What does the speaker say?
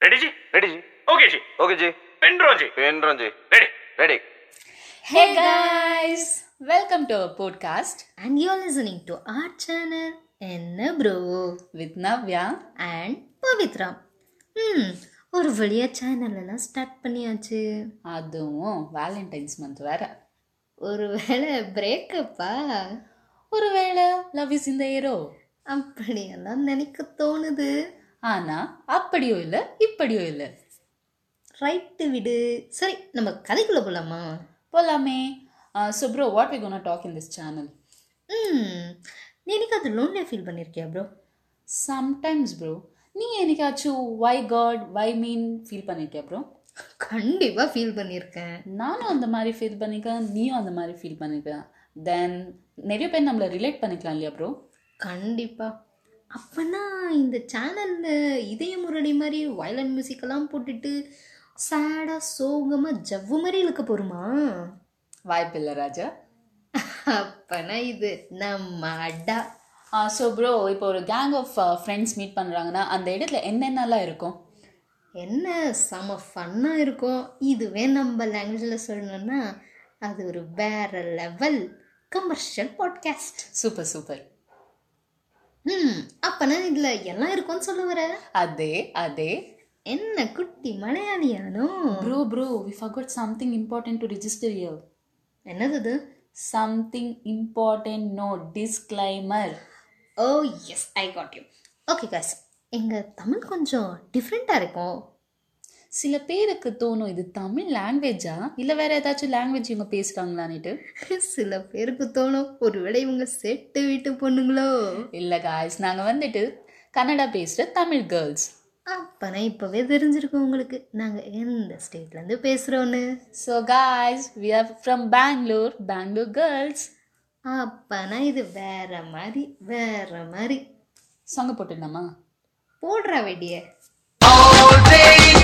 Ready ji ready ji okay ji okay ji పెన్ డ్రా జీ పెన్ రంజీ ready ready Hey guys, welcome to our podcast and you're listening to our channel என்ன bro with Navya. And Pavithra ம் ஒரு வழியா சேனல் எல்லாம் ஸ்டார்ட் பண்ணியாச்சு அதுவும் வேலண்டைன்ஸ் மந்த் வேற ஒரு வேளை பிரேக்கப்பா ஒருவேளை லவ் இஸ் இந்த ஏரோ அப்படியெல்லாம் நினைக்க தோணுது ஆனா அப்படியோ இல்ல இப்படியோ இல்ல ரைட்டு விடு சரி நம்ம கதைக்குள்ள போலாமா போலாமே so bro what we gonna talk in this channel ம் நீ எனக்கு அது லோன்லியாக ஃபீல் பண்ணியிருக்கியா ப்ரோ சம்டைம்ஸ் ப்ரோ நீ என்னைக்காச்சும் why God why me feel பண்ணிருக்கியா ப்ரோ கண்டிப்பாக ஃபீல் பண்ணியிருக்கேன் நானும் அந்த மாதிரி ஃபீல் பண்ணிருக்கேன் நீயும் அந்த மாதிரி ஃபீல் பண்ணிருக்கேன் தென் நிறைய பேர் நம்மளை ரிலேட் பண்ணிக்கலாம் இல்லையா ப்ரோ கண்டிப்பாக அப்போனா இந்த சேனலில் இதய முரடி மாதிரி வயலன் மியூசிக்கெல்லாம் போட்டுட்டு சேடாக சோகமாக ஜவ்வு மாதிரி இழுக்க போகிறோமா வாய்ப்பில்லை ராஜா அப்பனா இது நம்ம அடா ஸோ ப்ரோ இப்போ ஒரு கேங் ஆஃப் ஃப்ரெண்ட்ஸ் மீட் பண்ணுறாங்கன்னா அந்த இடத்துல என்னென்னலாம் இருக்கும் என்ன செம ஃபன்னாக இருக்கும் இதுவே நம்ம லாங்குவேஜில் சொல்லணும்னா அது ஒரு வேற level commercial podcast super super ம் அப்பனா இதில் எல்லாம் இருக்கும்னு சொல்ல வர அதே அதே என்ன குட்டி மலையாளியானோ bro bro we forgot something important to register you என்னது இது something important no disclaimer oh yes I got you okay cause எங்கள் தமிழ் கொஞ்சம் டிஃப்ரெண்ட்டாக இருக்கும் சில பேருக்கு தோணும் இது தமிழ் லாங்குவேஜா இல்லை வேற ஏதாச்சும் லாங்குவேஜ் இவங்க பேசுகிறாங்களான்னுட்டு சில பேருக்கு தோணும் ஒருவேளை இவங்க செட்டு வீட்டு பொண்ணுங்களோ இல்லை காய்ஸ் நாங்கள் வந்துட்டு கன்னடா பேசுகிற தமிழ் கேர்ள்ஸ் அப்பனா இப்போவே தெரிஞ்சிருக்கும் உங்களுக்கு நாங்கள் எந்த ஸ்டேட்லேருந்து பேசுகிறோன்னு so guys we are from Bangalore Bangalore girls அப்பனா இது வேற மாதிரி வேற மாதிரி சாங்க போட்டுடலாமா போடுறா வெடிய All day